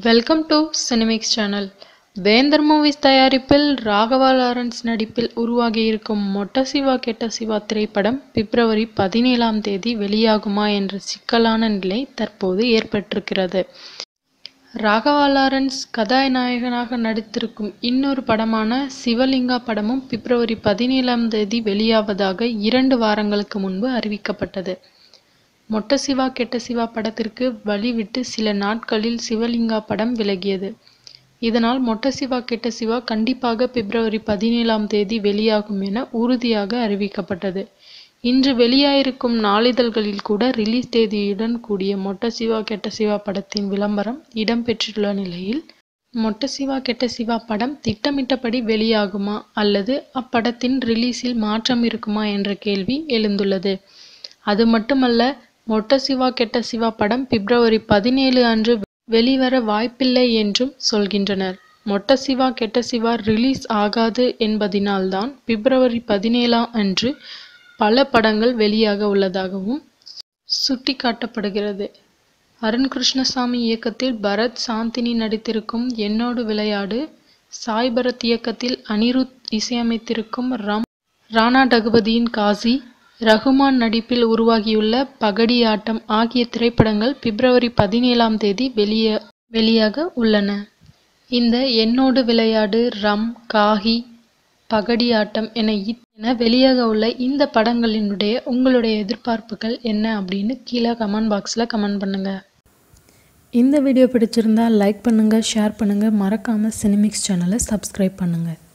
welcome to Cinemix channel Vendhar Movies தயாரிப்பில் Raghava Lawrence நடிப்பில் உருவாகியிருக்கும் மொட்ட சிவா கெட்ட சிவா திரைப்படம் பிப்ரவரி பதினேழாம் தேதி வெளியாகுமா என்ற சிக்கலான நிலை தற்போது ஏற்பட்டிருக்கிறது ராகவா லாரன்ஸ் கதாநாயகனாக நடித்திருக்கும் இன்னொரு படமான சிவலிங்கா படமும் பிப்ரவரி பதினேழாம் தேதி வெளியாவதாக இரண்டு வாரங்களுக்கு முன்பு அறிவிக்கப்பட்டது மொட்ட சிவா கெட்ட சிவா படத்திற்கு வழிவிட்டு சில நாட்களில் சிவலிங்கா படம் விலகியது இதனால் மொட்ட சிவா கெட்ட சிவா கண்டிப்பாக பிப்ரவரி பதினேழாம் தேதி வெளியாகும் என உறுதியாக அறிவிக்கப்பட்டது இன்று வெளியாயிருக்கும் நாளிதழ்களில் கூட ரிலீஸ் தேதியுடன் கூடிய மொட்ட சிவா கெட்ட சிவா படத்தின் விளம்பரம் இடம்பெற்றுள்ள நிலையில் மொட்ட சிவா கெட்ட சிவா படம் திட்டமிட்டபடி வெளியாகுமா அல்லது அப்படத்தின் ரிலீஸில் மாற்றம் இருக்குமா என்ற கேள்வி எழுந்துள்ளது அது மட்டுமல்ல மொட்ட சிவா கெட்ட சிவா படம் பிப்ரவரி பதினேழு அன்று வெளிவர வாய்ப்பில்லை என்றும் சொல்கின்றனர் மொட்ட சிவா கெட்ட சிவா ரிலீஸ் ஆகாது என்பதினால்தான் பிப்ரவரி பதினேழாம் அன்று பல படங்கள் வெளியாக உள்ளதாகவும் சுட்டிக்காட்டப்படுகிறது அருண் கிருஷ்ணசாமி இயக்கத்தில் பரத் சாந்தினி நடித்திருக்கும் என்னோடு விளையாடு சாய் பரத் இயக்கத்தில் அனிருத் இசையமைத்திருக்கும் ரம் ராணா டகுபதியின் காசி ரகுமான் நடிப்பில் உருவாகியுள்ள பகடி ஆட்டம் ஆகிய திரைப்படங்கள் பிப்ரவரி பதினேழாம் தேதி வெளிய வெளியாக உள்ளன இந்த என்னோடு விளையாடு ரம் காஹி பகடி ஆட்டம் என என வெளியாக உள்ள இந்த படங்களினுடைய உங்களுடைய எதிர்பார்ப்புகள் என்ன அப்படின்னு கீழே கமெண்ட் பாக்ஸில் கமெண்ட் பண்ணுங்கள் இந்த வீடியோ பிடிச்சிருந்தா லைக் பண்ணுங்கள் ஷேர் பண்ணுங்கள் மறக்காமல் சினிமிக்ஸ் சேனலை சப்ஸ்கிரைப் பண்ணுங்கள்